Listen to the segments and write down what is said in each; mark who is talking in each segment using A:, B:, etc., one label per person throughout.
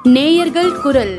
A: நேயர்கள் குரல்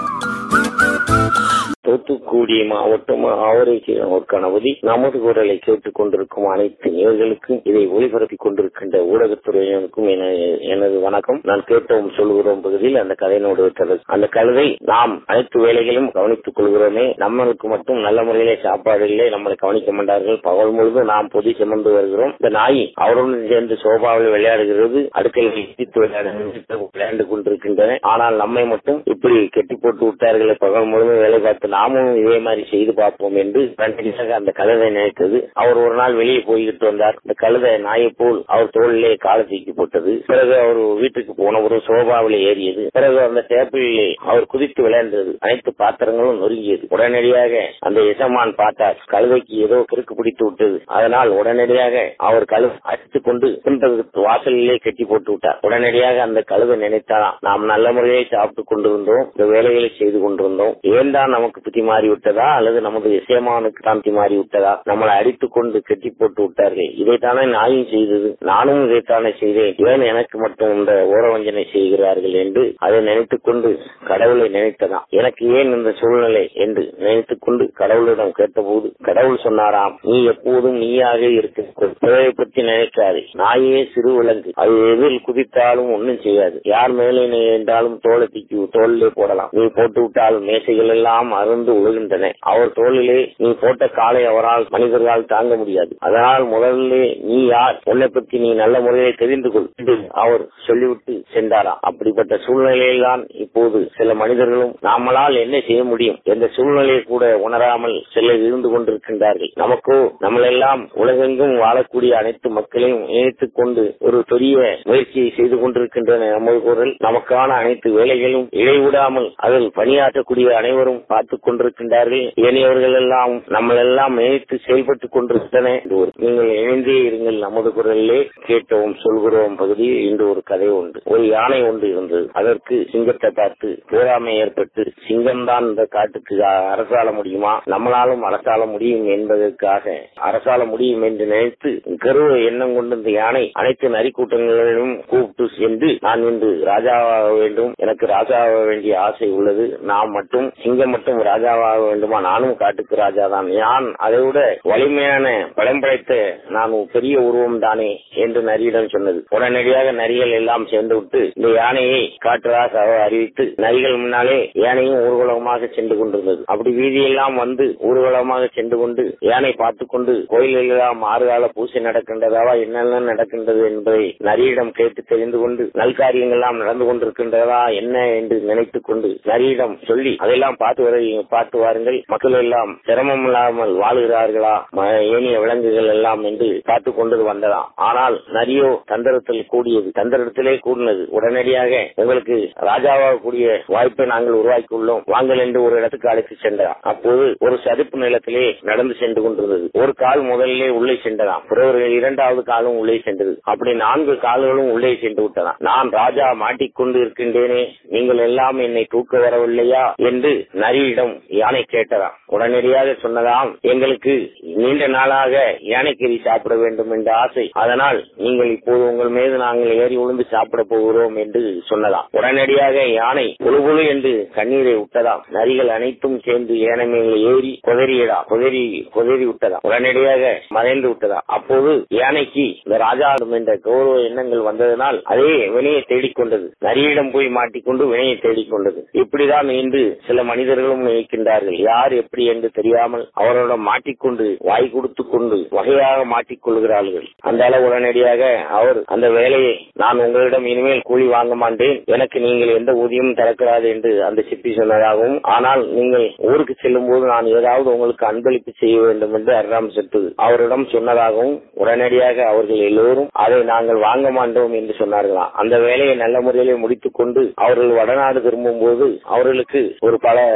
B: தூத்துக்குடி மாவட்டம் ஆவரேஜ் ஒரு கணபதி நமது குரலை கேட்டுக் கொண்டிருக்கும் அனைத்து நேர்களுக்கும் இதை ஒளிபரப்பிக் கொண்டிருக்கின்ற ஊடகத்துறையினருக்கும் என- எனது வணக்கம் நான் கேட்டோம் சொல்கிறோம் பகுதியில் அந்த கதையினோடு விட்டது அந்த கழுதை நாம் அனைத்து வேலைகளும் கவனித்துக் கொள்கிறோமே நம்மளுக்கு மட்டும் நல்ல முறையிலே சாப்பாடு இல்லை நம்மளை கவனிக்க மாட்டார்கள் பகல் முழுதும் நாம் பொதி சுமந்து வருகிறோம் இந்த நாய் அவருடன் சேர்ந்து சோபாவில் விளையாடுகிறது அடுக்கையில் இடித்து விளையாடு விளையாண்டு கொண்டிருக்கின்றன ஆனால் நம்மை மட்டும் இப்படி கெட்டி போட்டு விட்டார்கள் பகல் முழுவதும் வேலை பார்த்து நாமும் இதே மாதிரி செய்து பார்ப்போம் என்று கண்டிப்பாக அந்த கழுதை நினைத்தது அவர் ஒரு நாள் வெளியே போய்கிட்டு வந்தார் இந்த கழுதை நாயை போல் அவர் தோளிலே காலை தூக்கி போட்டது பிறகு அவர் வீட்டுக்கு போன ஒரு சோபாவில் ஏறியது பிறகு அந்த டேபிளிலே அவர் குதித்து விளையாண்டது அனைத்து பாத்திரங்களும் நொறுங்கியது உடனடியாக அந்த எசமான் பார்த்தார் கழுதைக்கு ஏதோ கிறுக்கு பிடித்து விட்டது அதனால் உடனடியாக அவர் கழு அடித்துக் கொண்டு பின்பகு வாசலிலே கட்டி போட்டு விட்டார் உடனடியாக அந்த கழுதை நினைத்தாராம் நாம் நல்ல முறையை சாப்பிட்டுக் கொண்டிருந்தோம் இந்த வேலைகளை செய்து கொண்டிருந்தோம் ஏன் தான் நமக்கு புத்தி மாறி விட்டதா அல்லது நமது இசையமானுக்கு தான் புத்தி மாறி விட்டதா நம்மளை அடித்துக் கொண்டு கட்டி போட்டு விட்டார்கள் இதைத்தானே நாயும் செய்தது நானும் இதைத்தானே செய்தேன் ஏன் எனக்கு மட்டும் இந்த ஓரவஞ்சனை செய்கிறார்கள் என்று அதை நினைத்துக் கொண்டு கடவுளை நினைத்ததாம் எனக்கு ஏன் இந்த சூழ்நிலை என்று நினைத்துக் கொண்டு கடவுளிடம் கேட்டபோது கடவுள் சொன்னாராம் நீ எப்போதும் நீயாக இருக்க பிறரை பற்றி நினைக்காதே நாயே சிறு விலங்கு அது எதில் குதித்தாலும் ஒன்றும் செய்யாது யார் மேலே நீ என்றாலும் தோலை தூக்கி தோளிலே போடலாம் நீ போட்டு விட்டால் மேசைகள் எல்லாம் அருந்து உழுகின்றன அவர் தோளிலே நீ போட்ட காலை அவரால் மனிதர்களால் தாங்க முடியாது அதனால் முதல்ல நீ யார் உன்னை பற்றி நீ நல்ல முறையில் தெரிந்து கொள் என்று அவர் சொல்லிவிட்டு சென்றாராம் அப்படிப்பட்ட சூழ்நிலையில் தான் இப்போது சில மனிதர்களும் நாமளால் என்ன செய்ய முடியும் என்ற சூழ்நிலையை கூட உணராமல் சிலர் இருந்து கொண்டிருக்கின்றார்கள் நமக்கோ நம்மளெல்லாம் உலகெங்கும் வாழக்கூடிய அனைத்து மக்களையும் இணைத்துக் கொண்டு ஒரு பெரிய முயற்சியை செய்து கொண்டிருக்கின்றன நமது குரல் நமக்கான அனைத்து வேலைகளும் இடைவிடாமல் அதில் பணியாற்றக்கூடிய அனைவரும் பார்த்துக் கொண்டிருக்கின்றார்கள் ஏனையவர்கள் எல்லாம் நம்மளெல்லாம் இணைத்து செயல்பட்டுக் கொண்டிருக்கின்றன இது ஒரு- நீங்கள் இணைந்தே இருங்கள் நமது குரலிலே கேட்டோம் சொல்கிறோம் பகுதியில் இன்று ஒரு கதை உண்டு ஒரு யானை ஒன்று இருந்தது அதற்கு சிங்கத்தை பார்த்து போராமை ஏற்பட்டு சிங்கம்தான் இந்த காட்டுக்கு அ- அரசாள முடியுமா நம்மளாலும் அரசாள முடியும் என்பதற்காக அரசாள முடியும் என்று நினைத்து கருவ எண்ணம் கொண்டு இந்த யானை அனைத்து நரிக்கூட்டங்களிலும் கூப்பிட்டு சென்று நான் இன்று ராஜாவாக வேண்டும் எனக்கு ராஜாவாக வேண்டிய ஆசை உள்ளது நான் மட்டும் சிங்கம் மட்டும் ராஜாவாக வேண்டுமா நானும் காட்டுக்கு ராஜா தான் யான் அதை விட வலிமையான பலம் படைத்த நான் ஒரு பெரிய உருவம் தானே என்று நரியிடம் சொன்னது உடனடியாக நரிகள் எல்லாம் சேர்ந்து விட்டு இந்த யானையை காட்டு ராஜாவை அறிவித்து நரிகள் முன்னாலே யானையும் ஊர்வலமாக சென்று கொண்டிருந்தது அப்படி வீதியெல்லாம் வந்து ஊர்வலமாக சென்று கொண்டு யானை பார்த்துக் கொண்டு கோயிலில் எல்லாம் ஆறுகால பூசை நடக்கின்றதாவா என்னென்ன நடக்கின்றது என்பதை நரியிடம் கேட்டு தெரிந்து கொண்டு நல்காரியங்கள்லாம் நடந்து கொண்டிருக்கின்றதா என்ன என்று நினைத்துக் கொண்டு நரியிடம் சொல்லி அதெல்லாம் பார்த்து வர பார்த்து வாருங்கள் மக்கள் எல்லாம் சிரமம் இல்லாமல் வாழுகிறார்களா ம- ஏனைய விலங்குகள் எல்லாம் என்று பார்த்து கொண்டு வந்ததாம் ஆனால் நரியோ தந்திரத்தில் கூடியது தந்திரத்திலே கூடினது உடனடியாக உங்களுக்கு ராஜாவாக கூடிய வாய்ப்பை நாங்கள் உருவாக்கியுள்ளோம் வாங்கள் என்று ஒரு இடத்துக்கு அழைத்து சென்றார் அப்போது ஒரு சதுப்பு நிலத்திலே நடந்து சென்று கொண்டிருந்தது ஒரு கால் முதலிலே உள்ளே சென்றதாம் பிறகு இரண்டாவது காலும் உள்ளே சென்றது அப்படி நான்கு கால்களும் உள்ளே சென்று விட்டதாம் நான் ராஜா மாட்டிக்கொண்டு இருக்கின்றேனே நீங்கள் எல்லாம் என்னை தூக்க வரவில்லையா என்று நரியிடம் யானை கேட்டதாம் உடனடியாக சொன்னதாம் எங்களுக்கு நீண்ட நாளாக யானைக்கறி சாப்பிட வேண்டும் என்ற ஆசை அதனால் நீங்கள் இப்போது உங்கள் மீது நாங்கள் ஏறி விழுந்து சாப்பிட போகிறோம் என்று சொன்னதாம் உடனடியாக யானை புழு புழு என்று கண்ணீரை விட்டதாம் நரிகள் அனைத்தும் சேர்ந்து யானை மேல் ஏறி குதறியதா குதறி குதறி விட்டதாம் உடனடியாக மறைந்து விட்டதாம் அப்போது யானைக்கு இந்த ராஜாவிடம் என்ற கௌரவ எண்ணங்கள் வந்ததனால் அதே வினையை தேடிக்கொண்டது நரியிடம் போய் மாட்டிக்கொண்டு வினையை தேடிக்கொண்டது இப்படிதான் இன்று சில மனிதர்களும் நினைக்கின்றார்கள் யார் எப்படி என்று தெரியாமல் அவரோட மாட்டிக்கொண்டு வாய் கொடுத்து கொண்டு வகையாக மாட்டிக்கொள்கிறார்கள் அந்த அளவு உடனடியாக அவர் அந்த வேலையை நான் உங்களிடம் இனிமேல் கூலி வாங்க மாட்டேன் எனக்கு நீங்கள் எந்த ஊதியமும் தரக்கூடாது என்று அந்த சிப்பி சொன்னதாகவும் ஆனால் நீங்கள் ஊருக்கு செல்லும் போது நான் ஏதாவது உங்களுக்கு அன்பளிப்பு செய்ய வேண்டும் என்று அர்ராம் செட்டு அவரிடம் சொன்னதாகவும் உடனடியாக அவர்கள் எல்லோரும் அதை நாங்கள் வாங்க மாட்டோம் என்று சொன்னார்களாம் அந்த வேலையை நல்ல முறையிலே முடித்துக் கொண்டு அவர்கள் வடநாடு திரும்பும் போது அவர்களுக்கு ஒரு பல வெகுமதி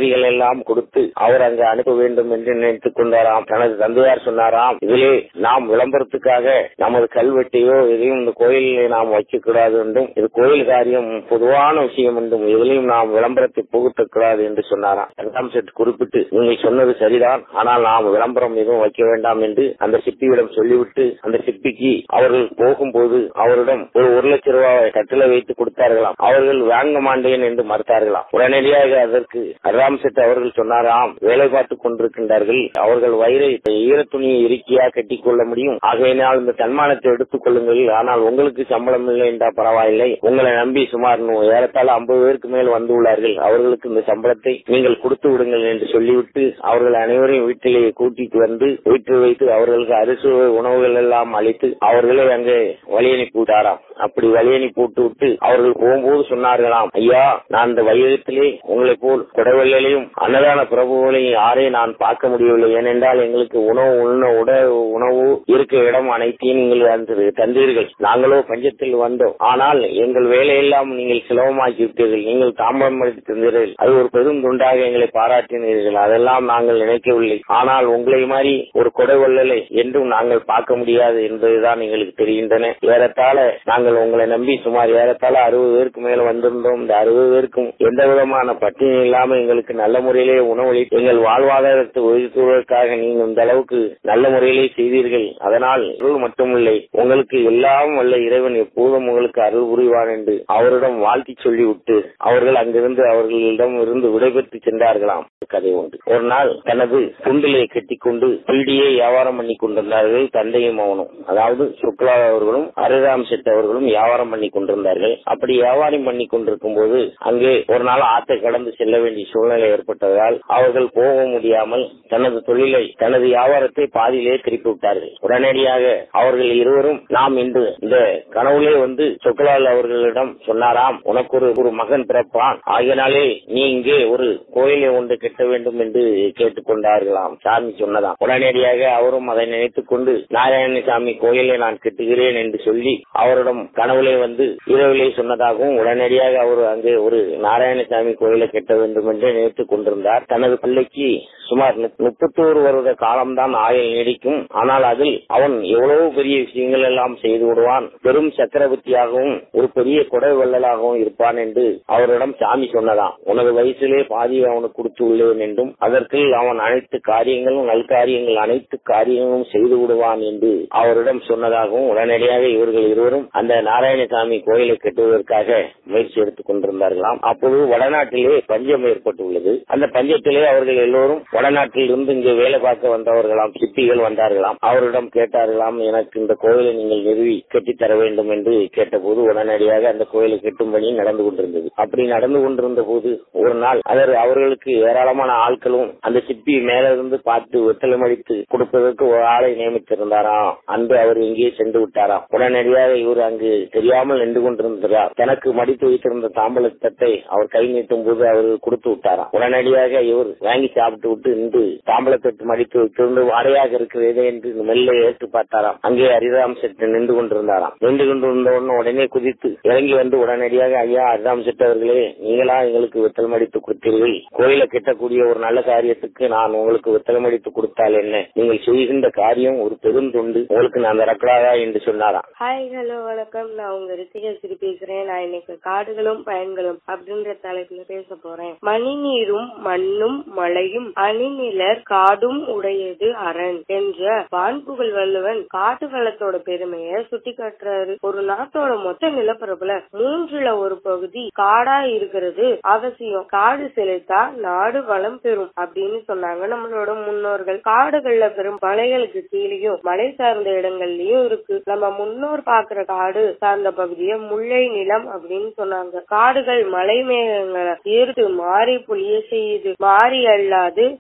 B: அனுமதிகள் எல்லாம் கொடுத்து அவர் அங்கு அனுப்ப வேண்டும் என்று நினைத்துக் கொண்டாராம் தனது தந்தையார் சொன்னாராம் இதிலே நாம் விளம்பரத்துக்காக நமது கல்வெட்டையோ எதையும் இந்த கோயிலில் நாம் வைக்கக்கூடாது என்றும் இது கோயில் காரியம் பொதுவான விஷயம் என்றும் எதிலையும் நாம் விளம்பரத்தை புகுத்தக்கூடாது என்று சொன்னாராம் இரண்டாம் செட் குறிப்பிட்டு நீங்கள் சொன்னது சரிதான் ஆனால் நாம் விளம்பரம் எதுவும் வைக்க வேண்டாம் என்று அந்த சிப்பியிடம் சொல்லிவிட்டு அந்த சிப்பிக்கு அவர்கள் போகும்போது அவரிடம் ஒரு ஒரு லட்சம் ரூபாய் கட்டளை வைத்து கொடுத்தார்களாம் அவர்கள் வாங்க மாட்டேன் என்று மறுத்தார்களாம் உடனடியாக அதற்கு அராம் செட் அவர்கள் சொன்னாராம் வேலை பார்த்துக் கொண்டிருக்கின்றார்கள் அவர்கள் வயிறை ஈர துணியை இறுக்கியா கட்டிக் கொள்ள முடியும் ஆகையினால் இந்த தன்மானத்தை எடுத்துக் கொள்ளுங்கள் ஆனால் உங்களுக்கு சம்பளம் இல்லை என்றால் பரவாயில்லை உங்களை நம்பி சுமார் நூ- ஏறத்தாழ ஐம்பது பேருக்கு மேல் வந்து உள்ளார்கள் அவர்களுக்கு இந்த சம்பளத்தை நீங்கள் கொடுத்து விடுங்கள் என்று சொல்லிவிட்டு அவர்கள் அனைவரையும் வீட்டிலேயே கூட்டிட்டு வந்து வீட்டில் வைத்து அவர்களுக்கு அரிசுவை உணவுகள் எல்லாம் அளித்து அவர்களை அங்கே வழி அனுப்பி விட்டாராம் அப்படி வழி அனுப்பி விட்டு விட்டு அவர்கள் போகும்போது சொன்னார்களாம் ஐயா நான் இந்த வையகத்திலே உங்களை போல் குடவெள்ளையும் அன்னதான பிரபுகளையும் யாரையும் நான் பார்க்க முடியவில்லை ஏனென்றால் எங்களுக்கு உணவு உண்ண உட உணவு இருக்க இடம் அனைத்தையும் நீங்கள் அந்த தந்தீர்கள் நாங்களோ பஞ்சத்தில் வந்தோம் ஆனால் எங்கள் வேலையெல்லாம் நீங்கள் சுலபமாக்கி விட்டீர்கள் நீங்கள் தாம்பரம் அளித்து தந்தீர்கள் அது ஒரு பெரும் துண்டாக எங்களை பாராட்டினீர்கள் அதெல்லாம் நாங்கள் நினைக்கவில்லை ஆனால் உங்களை மாதிரி ஒரு கொடைவள்ளலை என்றும் நாங்கள் பார்க்க முடியாது என்பதுதான் எங்களுக்கு தெரிகின்றன ஏறத்தாழ நாங்கள் உங்களை நம்பி சுமார் ஏறத்தாழ அறுபது பேருக்கு மேல வந்திருந்தோம் இந்த அறுபது பேருக்கும் எந்த விதமான பட்டினி இல்லாம எங்களுக்கு நல்ல முறையிலே உணவளி எங்கள் வாழ்வாதாரத்தை உயர்த்துவதற்காக நீங்கள் இந்த அளவுக்கு நல்ல முறையிலே செய்தீர்கள் அதனால் அருள் மட்டுமில்லை உங்களுக்கு எல்லாம் வல்ல இறைவன் எப்போதும் உங்களுக்கு அருள் புரிவான் என்று அவரிடம் வாழ்த்தி சொல்லிவிட்டு அவர்கள் அங்கிருந்து அவர்களிடம் இருந்து விடைபெற்று சென்றார்களாம் கதை உண்டு ஒரு நாள் தனது துண்டிலை கட்டிக்கொண்டு பீடியை வியாபாரம் பண்ணி கொண்டிருந்தார்கள் தந்தையும் அவனும் அதாவது சுக்லா அவர்களும் அருராம் செட் அவர்களும் வியாபாரம் பண்ணி கொண்டிருந்தார்கள் அப்படி வியாபாரம் பண்ணி கொண்டிருக்கும் போது அங்கே ஒரு நாள் ஆற்றை கடந்து செல்ல வேண்டிய சூழ்நிலை ஏற்பட்டதால் அவர்கள் போக முடியாமல் தனது தொழிலை தனது வியாபாரத்தை பாதியிலே திருப்பி விட்டார்கள் உடனடியாக அவர்கள் இருவரும் நாம் இன்று இந்த கனவுலே வந்து சொக்கலால் அவர்களிடம் சொன்னாராம் உனக்கு ஒரு ஒரு மகன் பிறப்பான் ஆகியனாலே நீ இங்கே ஒரு கோயிலை ஒன்று கட்ட வேண்டும் என்று கேட்டுக்கொண்டார்களாம் சாமி சொன்னதாம் உடனடியாக அவரும் அதை நினைத்துக் கொண்டு நாராயணசாமி கோயிலை நான் கட்டுகிறேன் என்று சொல்லி அவரிடம் கனவுலே வந்து இரவிலே சொன்னதாகவும் உடனடியாக அவர் அங்கே ஒரு நாராயணசாமி கோயிலை கட்ட வேண்டும் என்று நினைத்துக் கொண்டிருந்தார் தனது பிள்ளைக்கு சுமார் முப்பத்தோரு வருட காலம்தான் ஆயுள் நீடிக்கும் ஆனால் அதில் அவன் எவ்வளவு பெரிய விஷயங்கள் எல்லாம் செய்து விடுவான் பெரும் சக்கரவர்த்தியாகவும் ஒரு பெரிய கொடை வள்ளலாகவும் இருப்பான் என்று அவரிடம் சாமி சொன்னதாம் உனது வயசிலே பாதியை அவனுக்கு கொடுத்து உள்ளேன் என்றும் அதற்கு அவன் அனைத்து காரியங்களும் நல்காரியங்கள் அனைத்து காரியங்களும் செய்து விடுவான் என்று அவரிடம் சொன்னதாகவும் உடனடியாக இவர்கள் இருவரும் அந்த நாராயணசாமி கோயிலை கட்டுவதற்காக முயற்சி எடுத்துக் கொண்டிருந்தார்களாம் அப்போது வடநாட்டிலே பஞ்சம் ஏற்பட்டுள்ளது அந்த பஞ்சத்திலே அவர்கள் எல்லோரும் வடநாட்டில் இருந்து இங்கே வேலை பார்க்க வந்தவர்களாம் சிப்பிகள் வந்தார்களாம் அவரிடம் கேட்டார்களாம் எனக்கு இந்த கோயிலை நீங்கள் நிறுவி கட்டித் தர வேண்டும் என்று கேட்டபோது உடனடியாக அந்த கோயிலை கட்டும் பணி நடந்து கொண்டிருந்தது அப்படி நடந்து கொண்டிருந்த போது ஒரு நாள் அவர் அவர்களுக்கு ஏராளமான ஆட்களும் அந்த சிப்பி மேல இருந்து பார்த்து வெத்தலமடித்து கொடுப்பதற்கு ஒரு ஆளை நியமித்திருந்தாராம் அன்று அவர் இங்கே சென்று விட்டாராம் உடனடியாக இவர் அங்கு தெரியாமல் நின்று கொண்டிருந்தார் தனக்கு மடித்து வைத்திருந்த தாம்பலத்தட்டை அவர் கை நீட்டும் போது அவர் கொடுத்து விட்டாராம் உடனடியாக இவர் வாங்கி சாப்பிட்டு விட்டு நின்று தாம்பலத்தட்டு மடித்து வைத்திருந்து வாடையாக இருக்கிறதே என்று மெல்ல ஏற்று பார்த்தாராம் அங்கே ஹரிராம் செட்டு நின்று கொண்டிருந்தாராம் நின்று கொண்டிருந்தவுடன் உடனே குதித்து இறங்கி வந்து உடனடியாக ஐயா ஹரிராம் செட் அவர்களே நீங்களா எங்களுக்கு வெத்தல் மடித்து கொடுத்தீர்கள் கோயிலை கட்டக்கூடிய ஒரு நல்ல காரியத்துக்கு நான் உங்களுக்கு வெத்தல் மடித்து கொடுத்தால் என்ன நீங்கள் செய்கின்ற காரியம் ஒரு பெரும் தொண்டு உங்களுக்கு நான் நடக்கலாதா என்று சொன்னாராம்
A: ஹாய் ஹலோ வணக்கம் நான் உங்க ரித்திகா சிரி பேசுறேன் நான் இன்னைக்கு காடுகளும் பயன்களும் அப்படின்ற தலைப்புல பேச போறேன் மணி நீரும் மண்ணும் மழையும் அணிநிலர் காடும் உடையது அரண் என்ற வான்புகழ் வள்ளுவன் காட்டு வளத்தோட பெருமையை சுட்டி காட்டுறாரு ஒரு நாட்டோட மொத்த நிலப்பரப்புல மூன்றுல ஒரு பகுதி காடா இருக்கிறது அவசியம் காடு செழித்தா நாடு வளம் பெறும் அப்படின்னு சொன்னாங்க நம்மளோட முன்னோர்கள் காடுகள்ல பெரும் மலைகளுக்கு கீழேயும் மலை சார்ந்த இடங்கள்லயும் இருக்கு நம்ம முன்னோர் பாக்குற காடு சார்ந்த பகுதிய முல்லை நிலம் அப்படின்னு சொன்னாங்க காடுகள் மலை மேகங்களை ஈர்த்து மாறி புளிய செய்யுது மாறி அல்லாது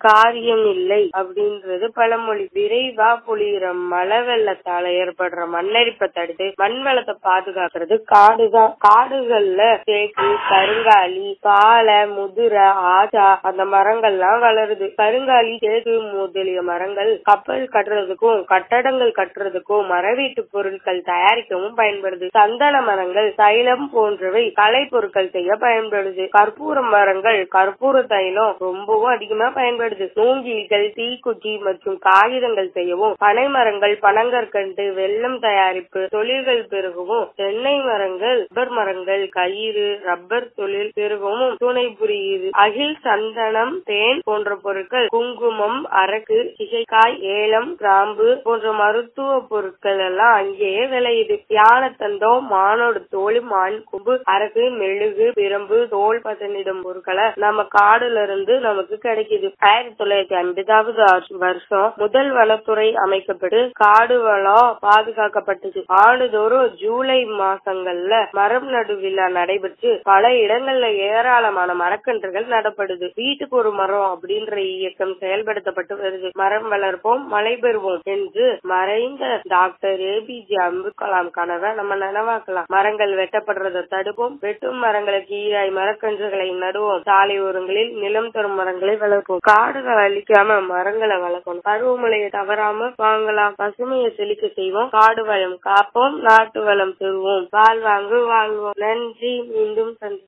A: காரியம் இல்லை அப்படின்றது பழமொழி விரைவா பொழியிற மழை வெள்ளத்தால ஏற்படுற மண்ணரிப்பை தடுத்து மண் வளத்தை பாதுகாக்கிறது காடுதான் காடுகள்ல தேக்கு கருங்காலி பாலை முதுரை ஆச்சா அந்த மரங்கள்லாம் வளருது கருங்காலி தேக்கு முதலிய மரங்கள் கப்பல் கட்டுறதுக்கும் கட்டடங்கள் கட்டுறதுக்கும் மரவீட்டு பொருட்கள் தயாரிக்கவும் பயன்படுது சந்தன மரங்கள் தைலம் போன்றவை கலை பொருட்கள் செய்ய பயன்படுது கற்பூர மரங்கள் கற்பூர தைலம் ரொம்பவும் அதிகமா பயன்படுது மூங்கில்கள் தீக்குச்சி மற்றும் காகிதங்கள் செய்யவும் பனை மரங்கள் பனங்கற்கண்டு வெள்ளம் தயாரிப்பு தொழில்கள் பெருகவும் தென்னை மரங்கள் ரப்பர் மரங்கள் கயிறு ரப்பர் தொழில் பெருகவும் துணை புரியுது அகில் சந்தனம் தேன் போன்ற பொருட்கள் குங்குமம் அரக்கு சிகைக்காய் ஏலம் கிராம்பு போன்ற மருத்துவ பொருட்கள் எல்லாம் அங்கேயே விளையுது யானை தந்தம் மானோட தோல் மான் கொம்பு அரக்கு மெழுகு பிரம்பு தோல் பதனிடும் பொருட்களை நம்ம காடுல இருந்து நமக்கு கிடைக்குது ஆயிரத்தி தொள்ளாயிரத்தி ஐம்பதாவது வருஷம் முதல் வனத்துறை அமைக்கப்பட்டு காடு வளம் பாதுகாக்கப்பட்டது ஆண்டுதோறும் ஜூலை மாசங்கள்ல மரம் நடு விழா நடைபெற்று பல இடங்கள்ல ஏராளமான மரக்கன்றுகள் நடப்படுது வீட்டுக்கு ஒரு மரம் அப்படின்ற இயக்கம் செயல்படுத்தப்பட்டு வருது மரம் வளர்ப்போம் மழை பெறுவோம் என்று மறைந்த டாக்டர் ஏபிஜே அப்துல் கலாம் கனவை நம்ம நனவாக்கலாம் மரங்கள் வெட்டப்படுறதை தடுப்போம் வெட்டும் மரங்களுக்கு ஈராய் மரக்கன்றுகளை நடுவோம் சாலை ஓரங்களில் நிலம் தரும் மரங்களை வளர்ப்போம் காடுகளை அழிக்காம மரங்களை வளர்க்கணும் பருவமழையை தவறாம வாங்கலாம் பசுமையை செழிக்க செய்வோம் காடு வளம் காப்போம் நாட்டு வளம் பெறுவோம் வாழ்வாங்கு வாழ்வோம் நன்றி மீண்டும் சந்தி